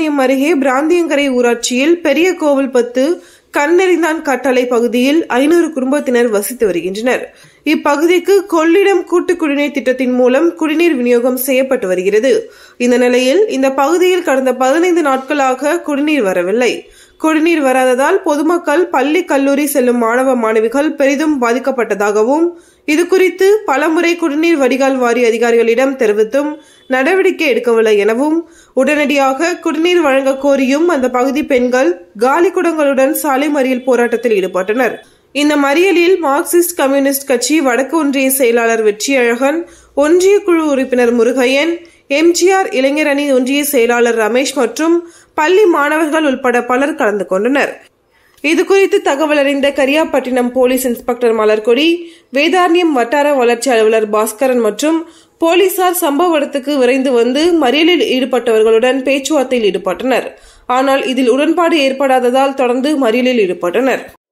அருகே பிராந்தியங்கரை ஊராட்சியில் பெரிய கோவில்பத்து கண்ணெறிந்தான் கட்டளை பகுதியில் ஐநூறு குடும்பத்தினர் வசித்து வருகின்றனர் இப்பகுதிக்கு கொள்ளிடம் கூட்டு குடிநீர் திட்டத்தின் மூலம் குடிநீர் விநியோகம் செய்யப்பட்டு வருகிறது இந்த நிலையில் இந்த பகுதியில் கடந்த பதினைந்து நாட்களாக குடிநீர் வரவில்லை குடிநீர் வராததால் பொதுமக்கள் பள்ளி கல்லூரி செல்லும் மாணவ மாணவிகள் பெரிதும் பாதிக்கப்பட்டதாகவும் இதுகுறித்து பலமுறை குடிநீர் வடிகால் வாரிய அதிகாரிகளிடம் தெரிவித்தும் நடவடிக்கை எடுக்கவில்லை எனவும் உடனடியாக குடிநீர் வழங்க கோரியும் அந்த பகுதி பெண்கள் காலி குடங்களுடன் சாலை மறியல் போராட்டத்தில் ஈடுபட்டனர் இந்த மறியலில் மார்க்சிஸ்ட் கம்யூனிஸ்ட் கட்சி வடக்கு ஒன்றிய செயலாளர் வெற்றியழகன் ஒன்றிய குழு உறுப்பினர் முருகையன் எம்ஜிஆர் இளைஞர் அணி ஒன்றிய செயலாளர் ரமேஷ் மற்றும் பள்ளி மாணவர்கள் உட்பட பலர் கலந்து கொண்டனர் இதுகுறித்து தகவல் அறிந்த கரியாப்பட்டினம் போலீஸ் இன்ஸ்பெக்டர் மலர்கொடி வேதாரண்யம் வட்டார வளர்ச்சி அலுவலர் பாஸ்கரன் மற்றும் போலீசார் சம்பவ இடத்துக்கு விரைந்து வந்து மறியலில் ஈடுபட்டவர்களுடன் பேச்சுவார்த்தையில் ஈடுபட்டனர் ஆனால் இதில் உடன்பாடு ஏற்படாததால் தொடர்ந்து மறியலில் ஈடுபட்டனர்